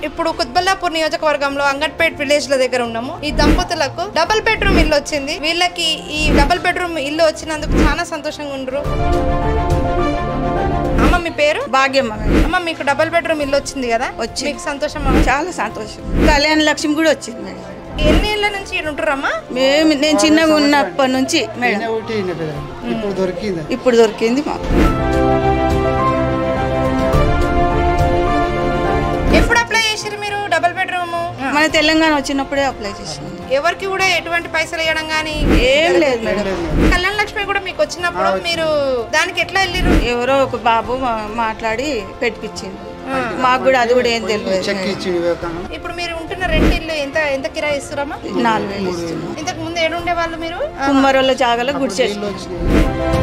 ఇప్పుడు కుత్బల్లాపూర్ నియోజకవర్గంలో అంగట్పేట్ విలేజ్ ల దగ్గర ఉన్నాము ఈ దంపతులకు డబుల్ బెడ్రూమ్ ఇల్లు వచ్చింది వీళ్ళకి ఈ డబుల్ బెడ్రూమ్ ఇల్లు వచ్చినందుకు చాలా సంతోషంగా ఉండరు అమ్మ మీ పేరు భాగ్యమ్మ మేడం. అమ్మ మీకు డబుల్ బెడ్రూమ్ ఇల్లు వచ్చింది కదా వచ్చింది. మీకు సంతోషం చాలా సంతోషం కళ్యాణ లక్ష్మి కూడా వచ్చింది మేడం ఎన్ని ఏళ్ళ నుంచి ఈడ ఉంటురమ్మా మేము నేను చిన్నగా ఉన్నప్పటి నుంచి మేడం ఈయన ఒకటి ఈయన పెద్ద. ఇప్పుడు దొరికింది ఇప్పుడు దొరికింది మాకు ఎప్పుడు అప్లై చేసిరు మీరు డబుల్ బెడ్రూమ్ మన తెలంగాణ వచ్చినప్పుడే అప్లై చేసింది ఎవరికి కూడా ఎటువంటి పైసలు ఇవ్వడం కానీ ఏం లేదు మేడం కళ్యాణ లక్ష్మి కూడా మీకు వచ్చినప్పుడు మీరు దానికి ఎట్లా వెళ్ళిరు ఎవరో ఒక బాబు మా- మాట్లాడి పెట్టిపించింది మాకు కూడా అది కూడా ఏం తెలియదు చెక్ ఇచ్చి వివేకానంద ఇప్పుడు మీరు ఉంటున్న రెంట్ ఇల్లు ఎంత ఎంత కిరాయి ఇస్తురమ్మా నాలుగు వేలు ఇస్తున్నాం ఇంతకు ముందు ఏడుండే వాళ్ళు మీరు కుమ్మరోళ్ళ జాగాలో గుడిసేసి ఇల్లు వచ్చినాయి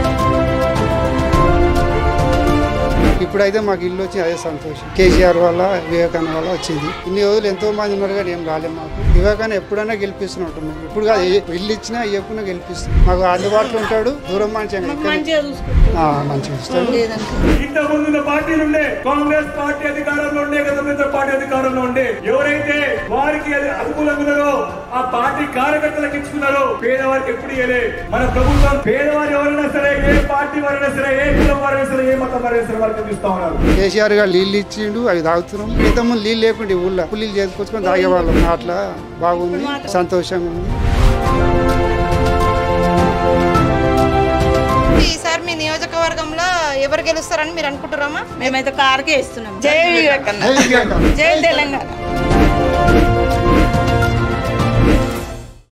ఇప్పుడైతే మాకు ఇల్లు వచ్చి అదే సంతోషం కేసీఆర్ వల్ల వివేకానంద వల్ల వచ్చింది ఇన్ని రోజులు ఎంతో మంది ఉన్నారు కానీ ఏం రాలేదు మాకు వివేకానంద ఎప్పుడైనా గెలిపిస్తున్నట్టు మేము ఇప్పుడు కాదు ఏ- ఇల్లు ఇచ్చినా ఇవ్వకుండా గెలిపిస్తాం మాకు అందుబాటులో ఉంటాడు దూరం మంచిగా మంచిగా చూసుకుంటాం మంచిగా ఇస్తాడు లేదంటే ఇంతకు ముందున్న పార్టీలు ఉండే కాంగ్రెస్ పార్టీ అధికారంలో ఉండే కదా మిగతా పార్టీ అధికారంలో ఉండే ఎవరైతే వారికి అది అనుకూలంగా ఉన్నారో ఆ పార్టీ కార్యకర్తలకు ఇచ్చుకున్నారో పేదవారికి ఎప్పుడు ఇయ్యలే మన ప్రభుత్వం పేదవారు ఎవరైనా సరే ఏ పార్టీ వారైనా సరే ఏ కులం వారైనా సరే ఏ మతం వారైనా సరే వాళ్ళకి అందిస్తా ఉన్నారు కేసీఆర్ గారు నీళ్ళు ఇచ్చిండు అవి తాగుతున్నాం ఇంతకుముందు నీళ్ళు లేకుండా ఈ ఊళ్ళో పుల్లీలు చేసుకొచ్చుకొని తాగేవాళ్ళం అట్లా బాగుంది సంతోషంగా ఉంది ఈసారి మీ నియోజకవర్గంలో ఎవరు గెలుస్తారని మీరు అనుకుంటున్నామా మేమైతే కార్కే ఇస్తున్నాం జై వివేకన్న జై తెలంగాణ